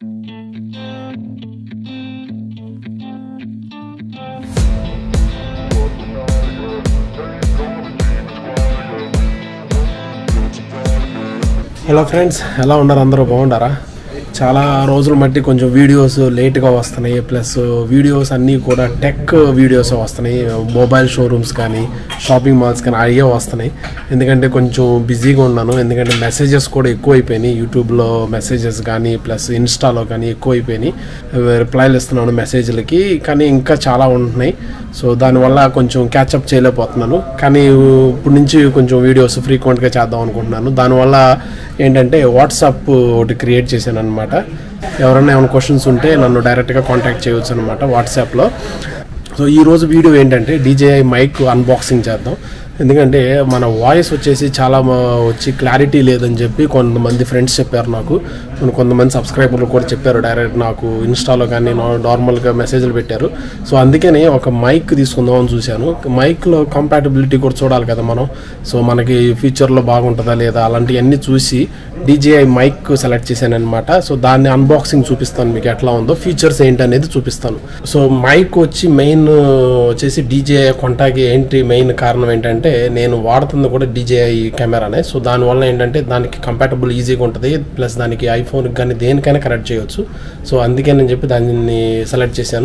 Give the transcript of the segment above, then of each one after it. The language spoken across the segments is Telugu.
హలో ఫ్రెండ్స్ ఎలా ఉన్నారు అందరూ బాగుండారా చాలా రోజులు మట్టి కొంచెం వీడియోస్ లేట్గా వస్తున్నాయి ప్లస్ వీడియోస్ అన్నీ కూడా టెక్ వీడియోస్ వస్తున్నాయి మొబైల్ షోరూమ్స్ కానీ షాపింగ్ మాల్స్ కానీ అయ్యే వస్తున్నాయి ఎందుకంటే కొంచెం బిజీగా ఉన్నాను ఎందుకంటే మెసేజెస్ కూడా ఎక్కువ అయిపోయినాయి యూట్యూబ్లో మెసేజెస్ కానీ ప్లస్ ఇన్స్టాలో కానీ ఎక్కువ అయిపోయినాయి రిప్లైలు ఇస్తున్నాను మెసేజ్లకి కానీ ఇంకా చాలా ఉంటున్నాయి సో దానివల్ల కొంచెం క్యాచప్ చేయలేకపోతున్నాను కానీ ఇప్పుడు నుంచి కొంచెం వీడియోస్ ఫ్రీక్వెంట్గా చేద్దాం అనుకుంటున్నాను దానివల్ల ఏంటంటే వాట్సాప్ ఒకటి క్రియేట్ చేశాను అనమాట ఎవరైనా ఏమైనా క్వశ్చన్స్ ఉంటే నన్ను డైరెక్ట్గా కాంటాక్ట్ చేయవచ్చు అనమాట వాట్సాప్లో సో ఈరోజు వీడియో ఏంటంటే డీజేఐ మైక్ అన్బాక్సింగ్ చేద్దాం ఎందుకంటే మన వాయిస్ వచ్చేసి చాలా మ- వచ్చి క్లారిటీ లేదని చెప్పి కొంతమంది ఫ్రెండ్స్ చెప్పారు నాకు కొన్ని కొంతమంది సబ్స్క్రైబర్లు కూడా చెప్పారు డైరెక్ట్ నాకు ఇన్స్టాలో కానీ నా- నార్మల్గా మెసేజ్లు పెట్టారు సో అందుకని ఒక మైక్ తీసుకుందాం అని చూశాను మైక్లో కంపాటబిలిటీ కూడా చూడాలి కదా మనం సో మనకి ఫ్యూచర్లో బాగుంటుందా లేదా అలాంటివన్నీ చూసి డీజేఐ మైక్ సెలెక్ట్ చేశాను అనమాట సో దాన్ని అన్బాక్సింగ్ చూపిస్తాను మీకు ఎట్లా ఉందో ఫీచర్స్ ఏంటి అనేది చూపిస్తాను సో మైక్ వచ్చి మెయిన్ వచ్చేసి డీజేఐ కొంటాకి ఏంటి మెయిన్ కారణం ఏంటంటే నేను వాడుతుంది కూడా డీజేఐ కెమెరానే సో దానివల్ల ఏంటంటే దానికి కంపాటబుల్ ఈజీగా ఉంటుంది ప్లస్ దానికి ఐఫోన్కి కానీ దేనికైనా కనెక్ట్ చేయొచ్చు సో అందుకే నేను చెప్పి దాన్ని సెలెక్ట్ చేశాను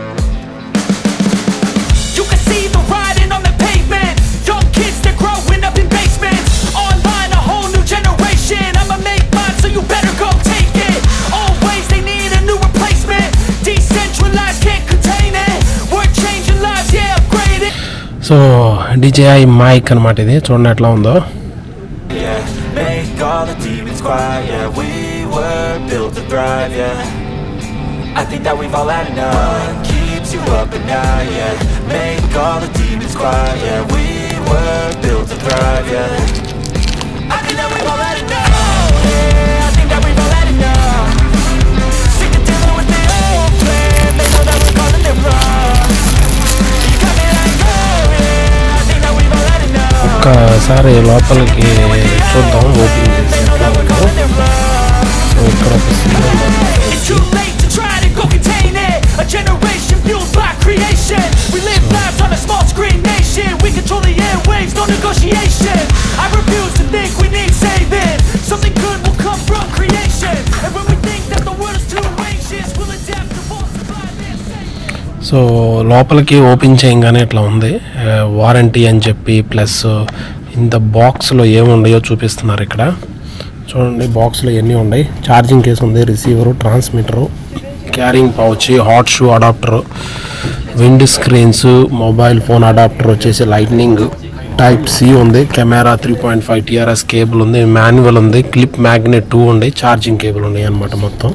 You can see the writing on the pavement. Young kids, they're growing up in basements. Online, a whole new generation. I'ma make mine, so you better go take it. Always, they need a new replacement. Decentralized, can't contain it. We're changing lives, yeah, upgraded. So DJI mic అనమాట ఇది చూడండి ఎట్లా ఉందో yeah. Make all the demons quiet, yeah. We were built to thrive, yeah. I think that we've all had enough. Keeps you up at night, yeah. Make all the demons quiet, yeah. We were built to thrive, yeah. I think that we've all had enough. Yeah, I think that we've all had enough. Sick of dealing with the old plan. They know that we're calling it wrong. You got me like, oh yeah. I think that we've all had enough. ఒక్కసారి లోపలికి చూద్దాం ఓపెన్ చేసి ఎట్లా ఉందో సో ఇక్కడ ఒక symbol It's too late to try to go contain it. A generation fueled by creation. We live lives on a small screen nation. We control the airwaves, no negotiation. I refuse to think we need saving. Something good will come from creation. And when we think that the world is too anxious, we'll adapt to both survive and save. So లోపలికి ఓపెన్ చేయగానే ఇట్లా ఉంది వారంటీ అని చెప్పి ప్లస్ ఇంత బాక్స్లో ఏమున్నాయో చూపిస్తున్నారు ఇక్కడ చూడండి బాక్స్లో ఎన్ని ఉన్నాయి ఛార్జింగ్ కేసు ఉంది receiver transmitter carrying pouch hot shoe adapter wind screens mobile phone adapter వచ్చేసి లైట్నింగ్ టైప్ సి ఉంది camera three point five TRS cable ఉంది మాన్యువల్ ఉంది క్లిప్ మ్యాగ్నెట్ టూ ఉంది ఛార్జింగ్ కేబుల్ ఉన్నాయి అనమాట మొత్తం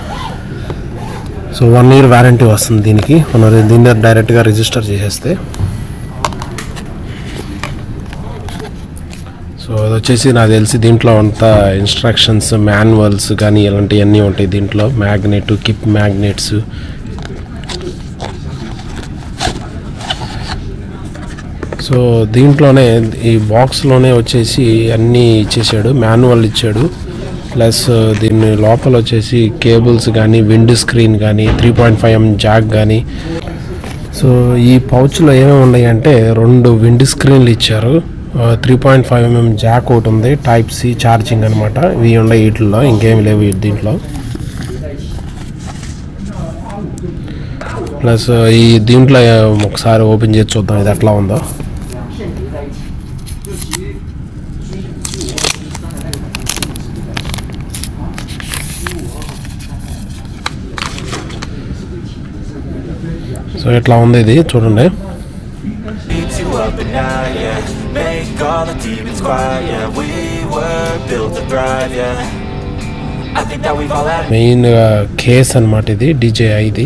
సో వన్ ఇయర్ వారంటీ వస్తుంది దీనికి మనం దీన్ని డైరెక్ట్గా రిజిస్టర్ చేసేస్తే సో అది వచ్చేసి నాకు తెలిసి దీంట్లో అంతా ఇన్స్ట్రక్షన్స్ మాన్యువల్స్ కానీ ఇలాంటివన్నీ ఉంటాయి దీంట్లో మ్యాగ్నెట్ కిప్ మ్యాగ్నెట్స్ సో దీంట్లోనే ఈ బాక్స్లోనే వచ్చేసి అన్నీ ఇచ్చేసాడు మాన్యువల్ ఇచ్చాడు ప్లస్ దీని లోపల వచ్చేసి కేబుల్స్ కానీ విండ్ స్క్రీన్ కానీ three point five mm jack కానీ సో ఈ పౌచ్లో ఏమేమి ఉన్నాయి అంటే రెండు విండ్ స్క్రీన్లు ఇచ్చారు three point five mm jack ఒకటి ఉంది టైప్ సి ఛార్జింగ్ అనమాట ఇవి ఉన్నాయి వీటిల్లో ఇంకేమి లేవు ఈ దీంట్లో ప్లస్ ఈ దీంట్లో ఒకసారి ఓపెన్ చేసి చూద్దాం ఇది ఎట్లా ఉందో సో ఇట్లా ఉంది ఇది చూడండి Keeps you up at night, yeah. Make all the demons quiet, yeah. We were built to thrive, yeah. I think that we've all had main case అన్నమాట ఇది డీజేఐ ఇది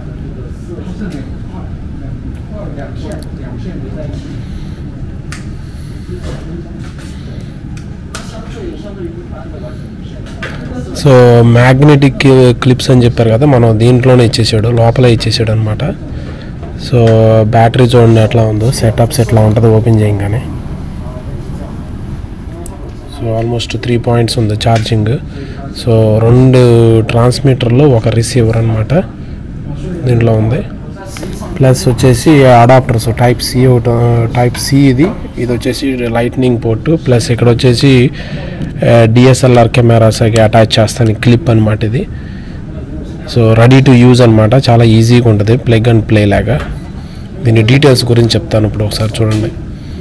సో మ్యాగ్నెటిక్ క్లిప్స్ అని చెప్పారు కదా మనం దీంట్లోనే ఇచ్చేసాడు లోపల ఇచ్చేసాడు అనమాట సో బ్యాటరీ చూడండి ఎట్లా ఉందో సెటప్స్ ఎట్లా ఉంటుంది ఓపెన్ చేయగానే సో ఆల్మోస్ట్ త్రీ పాయింట్స్ ఉంది ఛార్జింగ్ సో రెండు ట్రాన్స్మిటర్లు ఒక రిసీవర్ అనమాట దీంట్లో ఉంది ప్లస్ వచ్చేసి అడాప్టర్స్ టైప్ సి ఒకటి టైప్ సి ఇది ఇది వచ్చేసి లైట్నింగ్ పోర్ట్ ప్లస్ ఇక్కడ వచ్చేసి డిఎస్ఎల్ఆర్ కెమెరాస్కి అటాచ్ చేస్తాను క్లిప్ అనమాట ఇది సో రెడీ టు యూజ్ అనమాట చాలా ఈజీగా ఉంటుంది ప్లగ్ అండ్ ప్లే లాగా దీని డీటెయిల్స్ గురించి చెప్తాను ఇప్పుడు ఒకసారి చూడండి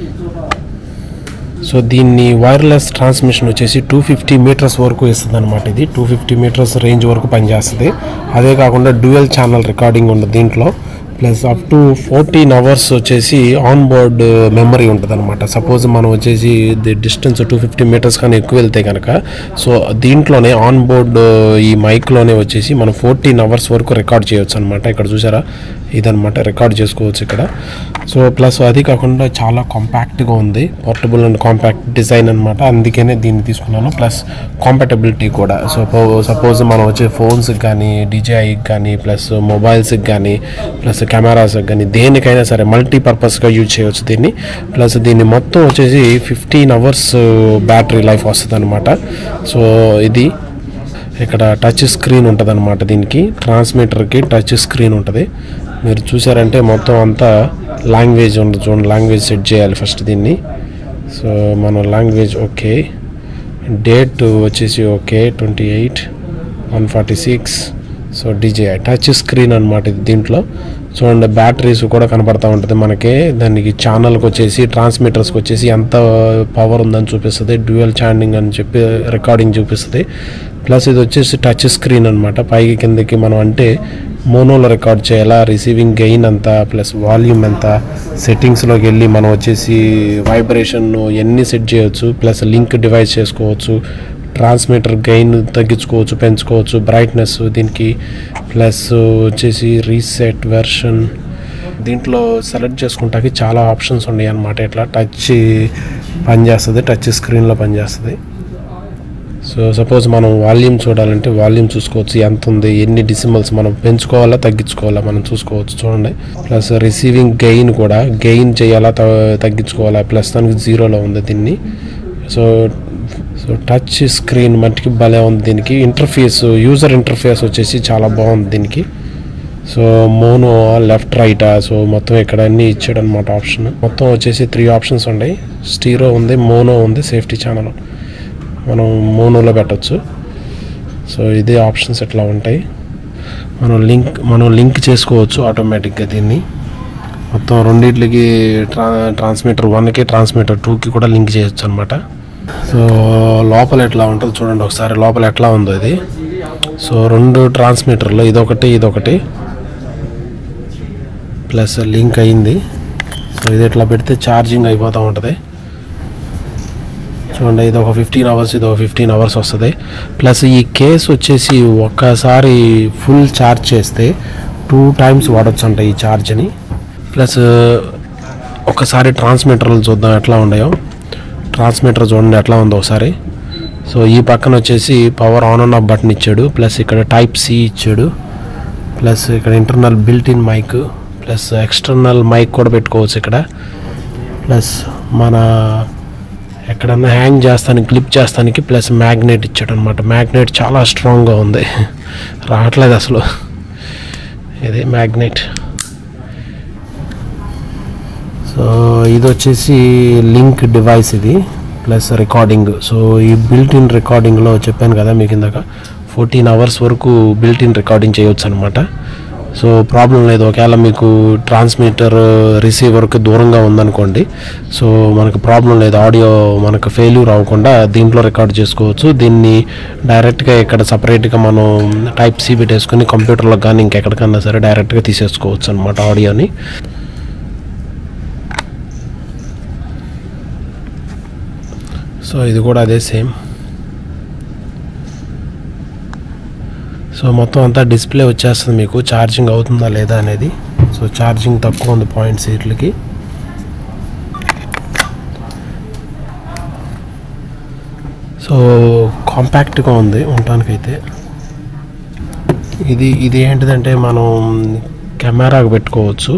సో దీన్ని వైర్లెస్ ట్రాన్స్మిషన్ వచ్చేసి టూ ఫిఫ్టీ మీటర్స్ వరకు ఇస్తుంది అనమాట ఇది టూ ఫిఫ్టీ మీటర్స్ రేంజ్ వరకు పనిచేస్తుంది అదే కాకుండా డ్యూయల్ ఛానల్ రికార్డింగ్ ఉంది దీంట్లో plus up to fourteen hours వచ్చేసి ఆన్ బోర్డ్ మెమరీ ఉంటుంది అనమాట సపోజ్ మనం వచ్చేసి the distance two fifty metres కానీ ఎక్కువ వెళ్తే కనుక సో దీంట్లోనే ఆన్ బోర్డ్ ఈ మైక్లోనే వచ్చేసి మనం ఫోర్టీన్ అవర్స్ వరకు రికార్డ్ చేయొచ్చు అనమాట ఇక్కడ చూసారా ఇదనమాట రికార్డ్ చేసుకోవచ్చు ఇక్కడ సో ప్లస్ అది కాకుండా చాలా కాంపాక్ట్గా ఉంది పోర్టబుల్ అండ్ కాంపాక్ట్ డిజైన్ అనమాట అందుకనే దీన్ని తీసుకున్నాను ప్లస్ కాంపాటబిలిటీ కూడా సో సపోజ్ మనం వచ్చే ఫోన్స్కి కానీ డిజైకి కానీ ప్లస్ మొబైల్స్కి కానీ ప్లస్ కెమెరాస్కి కానీ దేనికైనా సరే మల్టీపర్పస్గా యూజ్ చేయవచ్చు దీన్ని ప్లస్ దీన్ని మొత్తం వచ్చేసి ఫిఫ్టీన్ అవర్స్ బ్యాటరీ లైఫ్ వస్తుంది అనమాట సో ఇది ఇక్కడ టచ్ స్క్రీన్ ఉంటుంది అనమాట దీనికి ట్రాన్స్మిటర్కి టచ్ స్క్రీన్ ఉంటుంది మీరు చూసారంటే మొత్తం అంతా లాంగ్వేజ్ ఉండదు చూడండి లాంగ్వేజ్ సెట్ చేయాలి ఫస్ట్ దీన్ని సో మన లాంగ్వేజ్ ఓకే డేట్ వచ్చేసి okay twenty eight one forty six so DJI touch screen అనమాట ఇది దీంట్లో చూడండి బ్యాటరీస్ కూడా కనపడతా ఉంటుంది మనకి దానికి ఛానల్కి వచ్చేసి ట్రాన్స్మిటర్స్కి వచ్చేసి ఎంత పవర్ ఉందని చూపిస్తుంది డ్యూయల్ ఛాండింగ్ అని చెప్పి రికార్డింగ్ చూపిస్తుంది ప్లస్ ఇది వచ్చేసి టచ్ స్క్రీన్ అనమాట పైకి కిందకి మనం అంటే మోనోలో రికార్డ్ చేయాలా రిసీవింగ్ గెయిన్ ఎంత ప్లస్ వాల్యూమ్ ఎంత సెట్టింగ్స్లోకి వెళ్ళి మనం వచ్చేసి వైబ్రేషన్ ఎన్ని సెట్ చేయొచ్చు ప్లస్ లింక్ డివైస్ చేసుకోవచ్చు ట్రాన్స్మిటర్ గెయిన్ తగ్గించుకోవచ్చు పెంచుకోవచ్చు బ్రైట్నెస్ దీనికి ప్లస్ వచ్చేసి రీసెట్ వెర్షన్ దీంట్లో సెలెక్ట్ చేసుకుంటాకి చాలా ఆప్షన్స్ ఉన్నాయి అన్నమాట ఇట్లా టచ్ పనిచేస్తుంది టచ్ స్క్రీన్లో పనిచేస్తుంది సో సపోజ్ మనం వాల్యూమ్ చూడాలంటే వాల్యూమ్ చూసుకోవచ్చు ఎంత ఉంది ఎన్ని డిసిమల్స్ మనం పెంచుకోవాలా తగ్గించుకోవాలా మనం చూసుకోవచ్చు చూడండి ప్లస్ రిసీవింగ్ గెయిన్ కూడా గెయిన్ చేయాలా త- తగ్గించుకోవాలా ప్లస్ దానికి జీరోలో ఉంది దీన్ని సో సో టచ్ స్క్రీన్ మట్టికి భలే ఉంది దీనికి ఇంటర్ఫేస్ యూజర్ ఇంటర్ఫేస్ వచ్చేసి చాలా బాగుంది దీనికి సో మోనో లెఫ్ట్ రైటా సో మొత్తం ఇక్కడ అన్ని ఇచ్చాడు అనమాట ఆప్షన్ మొత్తం వచ్చేసి త్రీ ఆప్షన్స్ ఉన్నాయి స్టీరో ఉంది మోనో ఉంది సేఫ్టీ ఛానల్ మనం మోనోలో పెట్టచ్చు సో ఇదే ఆప్షన్స్ ఎట్లా ఉంటాయి మనం లింక్ మనం లింక్ చేసుకోవచ్చు ఆటోమేటిక్గా దీన్ని మొత్తం రెండిట్లకి ట్రా ట్రాన్స్మిటర్ వన్కి ట్రాన్స్మిటర్ టూకి కూడా లింక్ చేయొచ్చు అనమాట సో లోపల ఎట్లా ఉంటుంది చూడండి ఒకసారి లోపల ఎట్లా ఉందో ఇది సో రెండు ట్రాన్స్మిటర్లు ఇదొకటి ఇదొకటి ప్లస్ లింక్ అయింది సో ఇది ఇట్లా పెడితే ఛార్జింగ్ అయిపోతూ ఉంటుంది చూడండి ఇది ఒక ఫిఫ్టీన్ అవర్స్ ఇది ఒక ఫిఫ్టీన్ అవర్స్ వస్తుంది ప్లస్ ఈ కేస్ వచ్చేసి ఒక్కసారి ఫుల్ ఛార్జ్ చేస్తే టూ టైమ్స్ వాడచ్చు అంట ఈ ఛార్జ్ని ప్లస్ ఒకసారి ట్రాన్స్మిటర్లు చూద్దాం ఎట్లా ఉన్నాయో ట్రాన్స్మిటర్ చూడండి ఎట్లా ఉందో ఒకసారి సో ఈ పక్కన వచ్చేసి power on and off button ఇచ్చాడు ప్లస్ ఇక్కడ టైప్ సి ఇచ్చాడు ప్లస్ ఇక్కడ internal built in mic plus external mic కూడా పెట్టుకోవచ్చు ఇక్కడ ప్లస్ మన ఎక్కడన్నా హ్యాంగ్ చేస్తానికి క్లిప్ చేస్తానికి ప్లస్ మ్యాగ్నెట్ ఇచ్చాడు అనమాట మ్యాగ్నెట్ చాలా స్ట్రాంగ్గా ఉంది రావట్లేదు అసలు ఇది మ్యాగ్నెట్ సో ఇది వచ్చేసి లింక్ డివైస్ ఇది ప్లస్ రికార్డింగ్ సో ఈ బిల్ట్ ఇన్ రికార్డింగ్లో చెప్పాను కదా మీకు ఇందాక ఫోర్టీన్ అవర్స్ వరకు బిల్ట్ ఇన్ రికార్డింగ్ చేయొచ్చు అనమాట సో ప్రాబ్లం లేదు ఒకవేళ మీకు ట్రాన్స్మిటర్ రిసీవర్కి దూరంగా ఉందనుకోండి సో మనకు ప్రాబ్లం లేదు ఆడియో మనకు ఫెయిల్యూర్ అవ్వకుండా దీంట్లో రికార్డ్ చేసుకోవచ్చు దీన్ని డైరెక్ట్గా ఇక్కడ సపరేట్గా మనం టైప్ సి పెట్టేసుకుని కంప్యూటర్లో కానీ ఇంకెక్కడికన్నా సరే డైరెక్ట్గా తీసేసుకోవచ్చు అనమాట ఆడియోని సో ఇది కూడా అదే సేమ్ సో మొత్తం అంతా డిస్ప్లే వచ్చేస్తుంది మీకు ఛార్జింగ్ అవుతుందా లేదా అనేది సో ఛార్జింగ్ తక్కువ ఉంది పాయింట్స్ వీటికి సో కాంపాక్ట్గా ఉంది ఉండటానికైతే ఇది ఇది ఏంటిదంటే మనం కెమెరాకు పెట్టుకోవచ్చు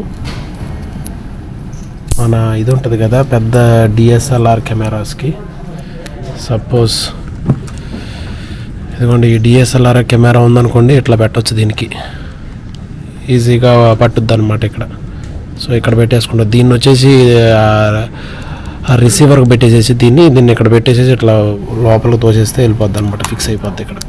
మన ఇది ఉంటుంది కదా పెద్ద డిఎస్ఎల్ఆర్ కెమెరాస్కి సపోజ్ ఇదిగోండి ఈ డిఎస్ఎల్ఆర్ కెమెరా ఉందనుకోండి ఇట్లా పెట్టొచ్చు దీనికి ఈజీగా పట్టుద్ది అనమాట ఇక్కడ సో ఇక్కడ పెట్టేసుకుంటాం దీన్ని వచ్చేసి ఆ- ఆ రిసీవర్కి పెట్టేసేసి దీన్ని దీన్ని ఇక్కడ పెట్టేసేసి ఇట్లా లోపలికి తోసేస్తే వెళ్ళిపోద్ది అనమాట ఫిక్స్ అయిపోద్ది ఇక్కడ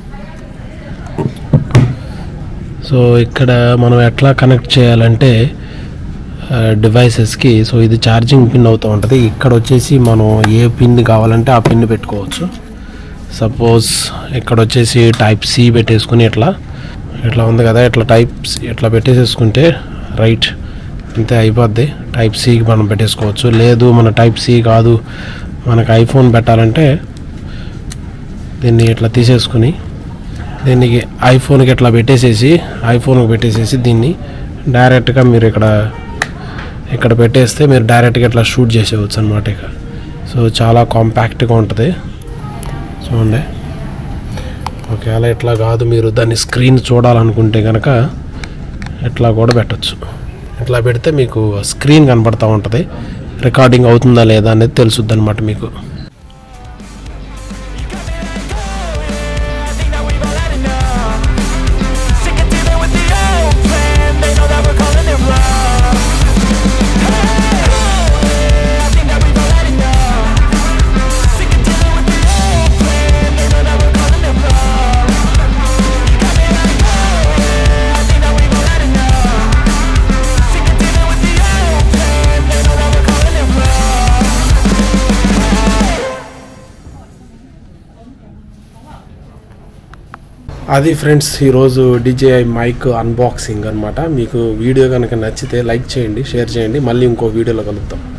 సో ఇక్కడ మనం ఎట్లా కనెక్ట్ చేయాలంటే డివైసెస్కి సో ఇది ఛార్జింగ్ పిన్ అవుతూ ఉంటుంది ఇక్కడ వచ్చేసి మనం ఏ పిన్ కావాలంటే ఆ పిన్ పెట్టుకోవచ్చు సపోజ్ ఇక్కడ వచ్చేసి టైప్ సి పెట్టేసుకుని ఇట్లా ఇట్లా ఉంది కదా ఇట్లా టైప్ ఇట్లా పెట్టేసేసుకుంటే రైట్ అంతే అయిపోద్ది టైప్ సికి మనం పెట్టేసుకోవచ్చు లేదు మన టైప్ సి కాదు మనకు ఐఫోన్ పెట్టాలంటే దీన్ని ఇట్లా తీసేసుకుని దీనికి ఐఫోన్కి ఇట్లా పెట్టేసేసి ఐఫోన్కి పెట్టేసేసి దీన్ని డైరెక్ట్గా మీరు ఇక్కడ ఇక్కడ పెట్టేస్తే మీరు డైరెక్ట్గా ఇట్లా షూట్ చేసేవచ్చు అనమాట ఇక సో చాలా కాంపాక్ట్గా ఉంటుంది చూడండి ఒకవేళ ఇట్లా కాదు మీరు దాన్ని స్క్రీన్ చూడాలనుకుంటే కనుక ఇట్లా కూడా పెట్టచ్చు ఇట్లా పెడితే మీకు స్క్రీన్ కనపడతా ఉంటుంది రికార్డింగ్ అవుతుందా లేదా అనేది తెలుసుద్ది అనమాట మీకు I think that we've all had enough. Sick of dealing with the old plan. They know that we're calling it bluff. I think that we've all had enough. Sick of dealing with the old plan. They know that we're calling it bluff. Got me like, oh yeah. I think that we've all had enough. Sick of dealing with the old plan. They know that we're calling it bluff. అది ఫ్రెండ్స్ ఈరోజు డిజేఐ మైక్ అన్బాక్సింగ్ అనమాట మీకు వీడియో కనుక నచ్చితే లైక్ చేయండి షేర్ చేయండి మళ్ళీ ఇంకో వీడియోలో కలుద్దాం